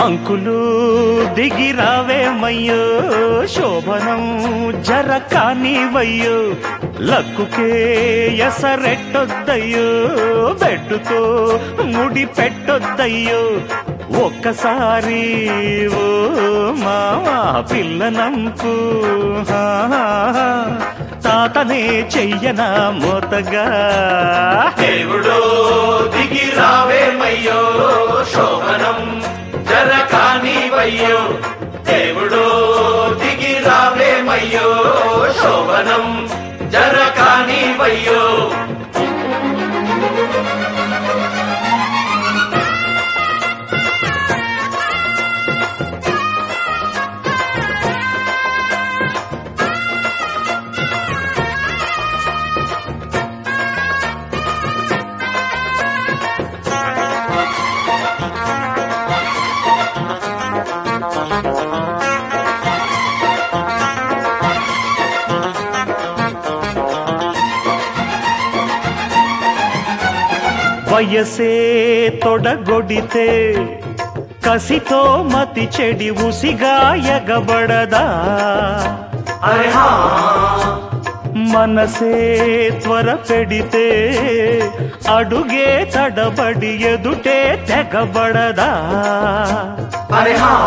Uncle దిగి రావేమయ్యో శోభనం జర కానివయ్యో లక్కుకే ఎసరెట్టొద్దయ్యో బెడ్డుతో ముడి పెట్టొద్దయ్యో ఒక్కసారి ఓ మావా పిల్లనంకు హా, హా, హా. తాతనే చెయ్యనా మోతగా దేవుడో దిగి రావేమయ్యో శోభనం జర కానివయ్యో దేవుడో దిగి రావేమయ్యో శోభనం జర కానివయ్యో వయసే తొడగొడితే కసితో మతి చెడి ఉసిగా ఎగబడదా అరే హా మనసే త్వర పెడితే అడుగే తడబడి ఎదుటే తెగబడదా అరే హా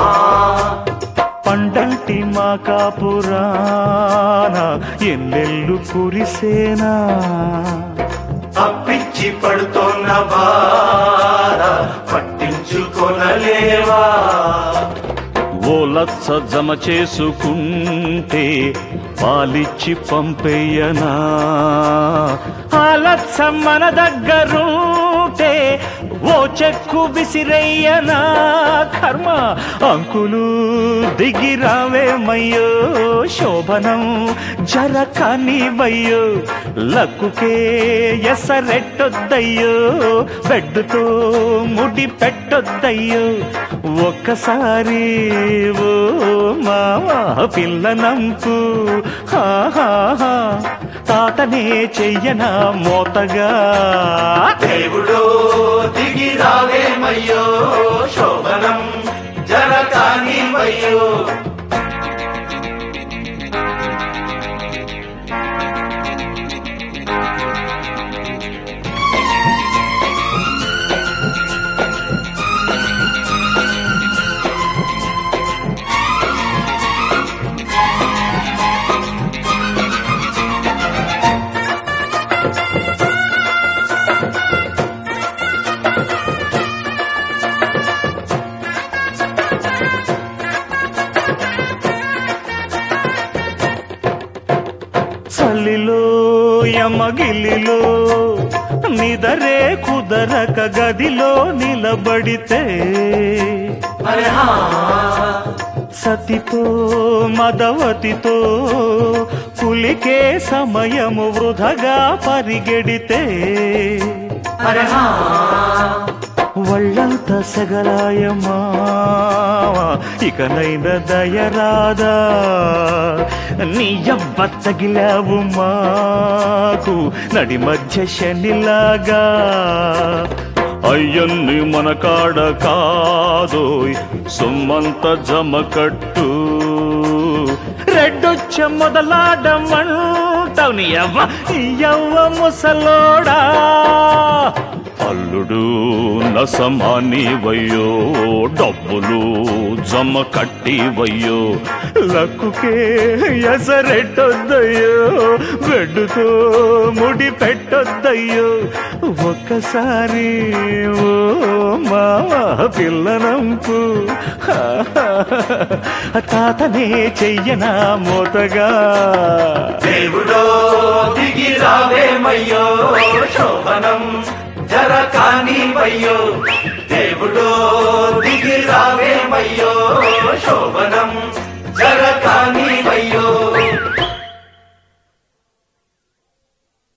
పండంటి మా కాపురాన ఎన్నెల్లు కురిసేనా అప్పిచ్చి పడుతోన్న బాధ పట్టించుకొనలేవా ఓ లచ్చ జమ చేసుకుంటే పాలిచ్చి పంపేయనా ఆ లచ్చ మన దగ్గరుంటే ఓ చెక్కు విసిరయ్యనా కర్మ అంకులు దిగి రావేమయ్యో శోభనం జర కానివయ్యో లక్కుకే ఎసరెట్టొద్దయ్యో బెడ్డుతో ముడి పెట్టొద్దయ్యో ఒక్కసారి ఓ మావా పిల్లనంపు హా, హా, హా. తాతనే చెయ్యనా మోతగా దేవుడో దిగి రావేమయ్యో శోభనం జర కానివయ్యో చలిలో యమగిలిలో నిదరే కుదరక గదిలో నిలబడితే అరే హా సతితో మదవతితో పులికే సమయము వృధగా పరిగెడితే అరే హా ఒళ్ళంత సగలాయమా ఇకనైన దయరాదా నీ అవ్వ తగిలావు మాకు నడి మధ్య శనిలాగా అయ్యన్ని మన కాడ కాదోయ్ సొమ్మంత జమకట్టు రెడ్డొచ్చ మొదలాడమంటావు నీ అవ్వ నీ అవ్వ ముసలోడా అల్లుడు నసమాని వయ్యో డబ్బులు జమ కట్టి వయ్యో లక్కుకే ఎసరెట్టొద్దయ్యో బెడ్డుతో ముడి పెట్టొద్దయ్యో ఒక్కసారి ఓ మావా పిల్లనంపు తాతనే చెయ్యనా మోతగా దేవుడో దిగి రావేమయ్యో శోభనం జర కానివయ్యో దేవుడో దిగి రావేమయ్యో శోభనం జర